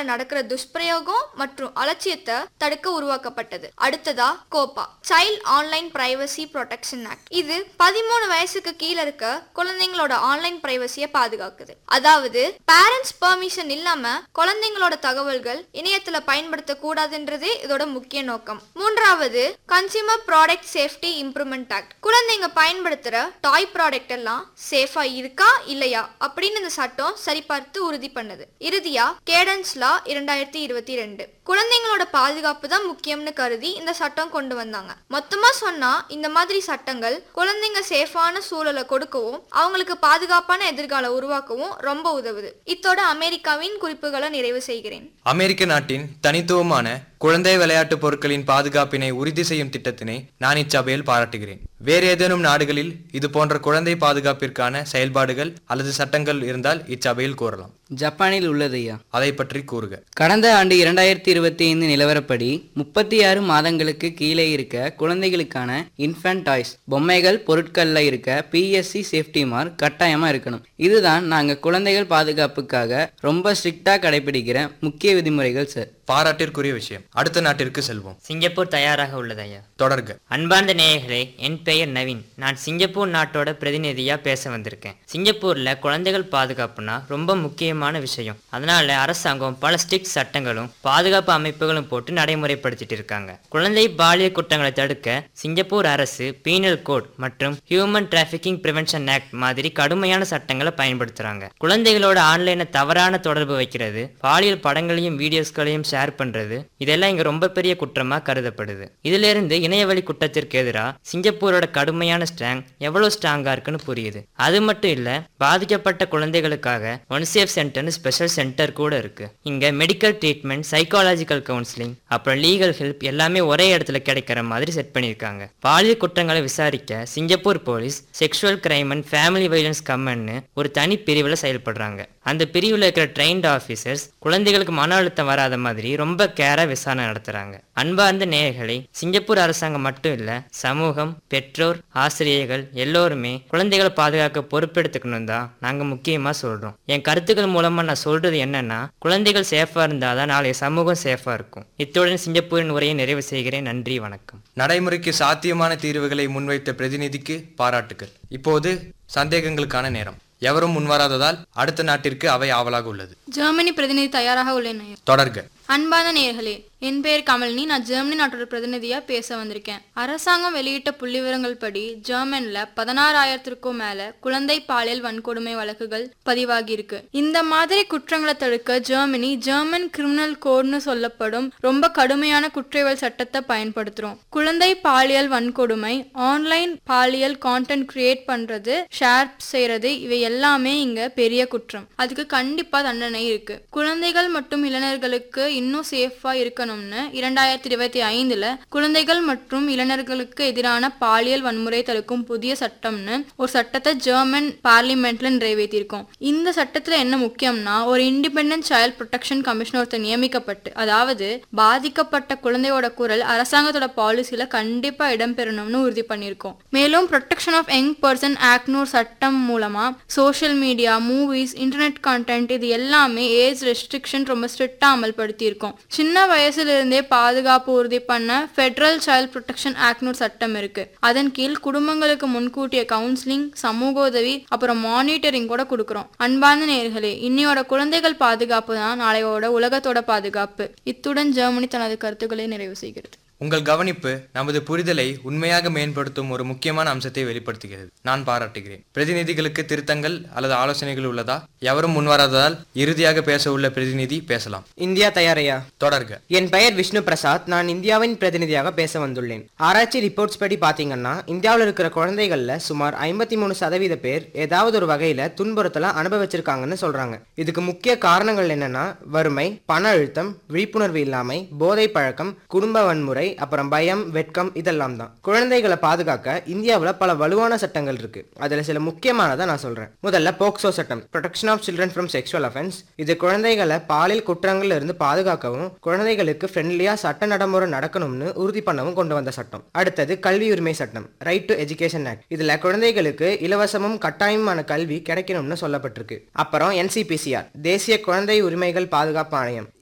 நடக்கிற துஷ்பிரயோகம் மற்றும் அலட்சியத்தை தடுக்க உருவாக்கப்பட்டது அடுத்ததா COPPA child online privacy protection act இது பதிமூணு வயசுக்கு கீழே இருக்க குழந்தைங்களோட ஆன்லைன் பிரைவசியை பாதுகாக்குது அதாவது பேரண்ட்ஸ் பெர்மிஷன் இல்லாம குழந்தைங்களோட தகவல்கள் இணையத்துல பயன்படுத்த கூடாதுன்றதே இதோட முக்கிய நோக்கம் மூன்றாவது consumer product safety improvement act குழந்தைங்க பயன்படுத்துற டாய் ப்ராடக்ட் எல்லாம் சேஃபா இருக்கா இல்லையா அப்படின்னு இந்த சட்டம் சரிபார்த்து உறுதி பண்ணுது இறுதியா கேடன்ஸ் லா இரண்டாயிரத்தி இருபத்தி ரெண்டு குழந்தைங்களோட பாதுகாப்பு தான் முக்கியம்னு கருதி இந்த சட்டம் கொண்டு வந்தாங்க மொத்தமா சொன்னா இந்த மாதிரி சட்டங்கள் குழந்தைங்க சேஃபான சூழலை கொடுக்கவும் அவங்களுக்கு பாதுகாப்பான எதிர்காலம் உருவாக்கவும் ரொம்ப உதவுது இத்தோட அமெரிக்காவின் குறிப்புகளை நிறைவு செய்கிறேன் அமெரிக்க நாட்டின் தனித்துவமான குழந்தை விளையாட்டு பொருட்களின் பாதுகாப்பினை உறுதி செய்யும் திட்டத்தினை நான் இச்சபையில் பாராட்டுகிறேன் வேறு ஏதேனும் நாடுகளில் இது போன்ற குழந்தை பாதுகாப்பிற்கான செயல்பாடுகள் அல்லது சட்டங்கள் இருந்தால் இச்சபையில் கூறலாம் ஜப்பானில் உள்ளது ஐயா அதை பற்றி கூறுக கடந்த ஆண்டு இரண்டாயிரத்தி இருபத்தி ஐந்து நிலவரப்படி முப்பத்தி ஆறு மாதங்களுக்கு கீழே இருக்க குழந்தைகளுக்கான இன்ஃபன்ட் டாய்ஸ் பொம்மைகள் பொருட்கள்ல இருக்க பிஎஸ்சி சேஃப்டி மார்க் கட்டாயமா இருக்கணும் இதுதான் நாங்க குழந்தைகள் பாதுகாப்புக்காக ரொம்ப ஸ்ட்ரிக்டா கடைபிடிக்கிற முக்கிய விதிமுறைகள் சார் பாராட்டிற்குரிய விஷயம் அடுத்த நாட்டிற்கு செல்வோம் சிங்கப்பூர் தயாராக உள்ளது ஐயா தொடர்க அன்பார்ந்த நேயர்களே என் பெயர் நவீன் நான் சிங்கப்பூர் நாட்டோட பிரதிநிதியா பேச வந்திருக்கேன் சிங்கப்பூர்ல குழந்தைகள் பாதுகாப்புனா ரொம்ப முக்கியமான விஷயம் அதனால அரசாங்கம் பல ஸ்ட்ரிக்ட் சட்டங்களும் பாதுகாப்பு அமைப்புகளும் போட்டு நடைமுறைப்படுத்திட்டு இருக்காங்க குழந்தை பாலியல் குற்றங்களை தடுக்க சிங்கப்பூர் அரசு பீனல் கோட் மற்றும் ஹியூமன் டிராஃபிக்கிங் பிரிவென்ஷன் ஆக்ட் மாதிரி கடுமையான சட்டங்களை பயன்படுத்துறாங்க குழந்தைகளோட ஆன்லைன்ல தவறான தொடர்பு வைக்கிறது பாலியல் படங்களையும் வீடியோஸ்களையும் ஷேர் பண்றது இதெல்லாம் இங்க ரொம்ப பெரிய குற்றமா கருதப்படுது இதுல இருந்து இணையவழி குற்றத்திற்கு எதிராக சிங்கப்பூரோட கடுமையான ஸ்ட்ராங் எவ்வளவு ஸ்ட்ராங்கா இருக்குன்னு புரியுது அது மட்டும் இல்ல பாதிக்கப்பட்ட குழந்தைகளுக்காக ஒன் சேஃப் சென்டர்னு ஸ்பெஷல் சென்டர் கூட இருக்கு இங்க மெடிக்கல் ட்ரீட்மெண்ட் சைக்காலஜிக்கல் கவுன்சிலிங் அப்புறம் லீகல் ஹெல்ப் எல்லாமே ஒரே இடத்துல கிடைக்கிற மாதிரி செட் பண்ணியிருக்காங்க பாலியல் குற்றங்களை விசாரிக்க Singapore police sexual crime and family violence கம்மன்னு ஒரு தனி பிரிவில் செயல்படுறாங்க அந்த பிரிவில் இருக்கிற ட்ரெயின்ட் ஆஃபீஸர்ஸ் குழந்தைகளுக்கு மன அழுத்தம் வராத மாதிரி ரொம்ப கேரா விசாரணை நடத்துறாங்க அன்பார்ந்த நேயர்களை சிங்கப்பூர் அரசாங்கம் மட்டும் இல்ல சமூகம் பெற்றோர் ஆசிரியர்கள் எல்லோருமே குழந்தைகளை பாதுகாக்க பொறுப்பெடுத்துக்கணும் தான் நாங்க முக்கியமா சொல்றோம் என் கருத்துக்கள் மூலமா நான் சொல்றது என்னன்னா குழந்தைகள் சேஃபா இருந்தாதான் நாளைய சமூகம் சேஃபா இருக்கும் இத்துடன் சிங்கப்பூரின் உரையை நிறைவு செய்கிறேன் நன்றி வணக்கம் நடைமுறைக்கு சாத்தியமான தீர்வுகளை முன்வைத்த பிரதிநிதிக்கு பாராட்டுகள் இப்போது சந்தேகங்களுக்கான நேரம் எவரும் முன்வராததால் அடுத்த நாட்டிற்கு அவை ஆவலாக உள்ளது ஜெர்மனி பிரதிநிதி தயாராக உள்ளேன் ஐயா தொடர்க அன்பான நேயர்களே என் பெயர் கமலினி நான் ஜெர்மனி நாட்டோட பிரதிநிதியா பேச வந்திருக்கேன் அரசாங்கம் வெளியிட்ட புள்ளிவிவரங்கள் படி ஜெர்மன்ல பதினாறாயிரத்திற்கும் மேல குழந்தை பாலியல் வன்கொடுமை வழக்குகள் பதிவாகி இருக்கு இந்த மாதிரி குற்றங்களை தடுக்க ஜெர்மனி ஜெர்மன் கிரிமினல் கோட்னு சொல்லப்படும் ரொம்ப கடுமையான குற்றவியல் சட்டத்தை பயன்படுத்துறோம் குழந்தை பாலியல் வன்கொடுமை ஆன்லைன் பாலியல் கான்டென்ட் கிரியேட் பண்றது ஷேர் செய்யறது இவை எல்லாமே இங்க பெரிய குற்றம் அதுக்கு கண்டிப்பா தண்டனை இருக்கு குழந்தைகள் மற்றும் இளைஞர்களுக்கு இன்னும் சேஃபா இருக்கணும்னு இரண்டாயிரத்தி இருபத்தி ஐந்துல குழந்தைகள் மற்றும் இளைஞர்களுக்கு எதிரான பாலியல் வன்முறை தடுக்கும் புதிய சட்டம்னு ஒரு சட்டத்தை ஜெர்மன் பார்லிமெண்ட்ல நிறைவேற்றியிருக்கோம் இந்த சட்டத்துல என்ன முக்கியம்னா ஒரு இண்டிபெண்டன்ட் சைல்ட் ப்ரொடெக்ஷன் கமிஷனர் ஒருத்தர் நியமிக்கப்பட்டு அதாவது பாதிக்கப்பட்ட குழந்தையோட குரல் அரசாங்கத்தோட பாலிசியில கண்டிப்பா இடம்பெறணும்னு உறுதி பண்ணியிருக்கோம் மேலும் ப்ரொடெக்ஷன் ஆஃப் யங் பர்சன் ஆக்ட்னு ஒரு சட்டம் மூலமா social media movies internet content இது எல்லாமே ஏஜ் ரெஸ்ட்ரிக்ஷன் ரொம்ப ஸ்ட்ரிக்டா அமல்படுத்தி இருக்கோம் சின்ன வயசுல இருந்தே பாதுகாப்பு உறுதி பண்ண ஃபெடரல் சைல்ட் ப்ரொடெக்ஷன் ஆக்ட்னு ஒரு சட்டம் இருக்கு அதன் கீழ் குடும்பங்களுக்கு முன்கூட்டிய கவுன்சிலிங் சமூக உதவி அப்புறம் மானிட்டரிங் கூட கொடுக்குறோம் அன்பார்ந்த நேர்களே இன்னையோட குழந்தைகள் பாதுகாப்பு தான் நாளையோட உலகத்தோட பாதுகாப்பு இத்துடன் ஜெர்மனி தனது கருத்துக்களை நிறைவு செய்கிறது உங்கள் கவனிப்பு நமது புரிதலை உண்மையாக மேம்படுத்தும் ஒரு முக்கியமான அம்சத்தை வெளிப்படுத்துகிறது நான் பாராட்டுகிறேன் பிரதிநிதிகளுக்கு திருத்தங்கள் அல்லது ஆலோசனைகள் உள்ளதா எவரும் முன்வராததால் இறுதியாக பேச உள்ள பிரதிநிதி பேசலாம் இந்தியா தயாரையா தொடர்க என் பெயர் விஷ்ணு பிரசாத் நான் இந்தியாவின் பிரதிநிதியாக பேச வந்துள்ளேன் ஆராய்ச்சி ரிப்போர்ட்ஸ் படி பாத்தீங்கன்னா இந்தியாவில் இருக்கிற குழந்தைகள்ல சுமார் ஐம்பத்தி மூணு சதவீத பேர் ஏதாவது ஒரு வகையில துன்புறுத்தலை அனுபவிச்சிருக்காங்கன்னு சொல்றாங்க இதுக்கு முக்கிய காரணங்கள் என்னன்னா வறுமை பண அழுத்தம் விழிப்புணர்வு இல்லாமை போதை பழக்கம் குடும்ப வன்முறை அப்புறம் பயம் வெட்கம் இதெல்லாம் தான் குழந்தைகளை பாதுகாக்க இந்தியாவில் பல வலுவான சட்டங்கள் இருக்கு அதுல சில முக்கியமானதை நான் சொல்றேன் முதல்ல போக்சோ சட்டம் protection of children from sexual offence இது குழந்தைகளை பாலியல் குற்றங்கள்ல இருந்து பாதுகாக்கவும் குழந்தைகளுக்கு ஃப்ரெண்ட்லியா சட்ட நடைமுறை நடக்கணும்னு உறுதி பண்ணவும் கொண்டு வந்த சட்டம் அடுத்தது கல்வி உரிமை சட்டம் ரைட் டு எஜுகேஷன் ஆக்ட் இதுல குழந்தைகளுக்கு இலவசமும் கட்டாயமான கல்வி கிடைக்கணும்னு சொல்லப்பட்டிருக்கு அப்புறம் என்சிபிசிஆர் தேசிய குழந்தை உரிமைகள் பாதுகாப்பு ஆணையம்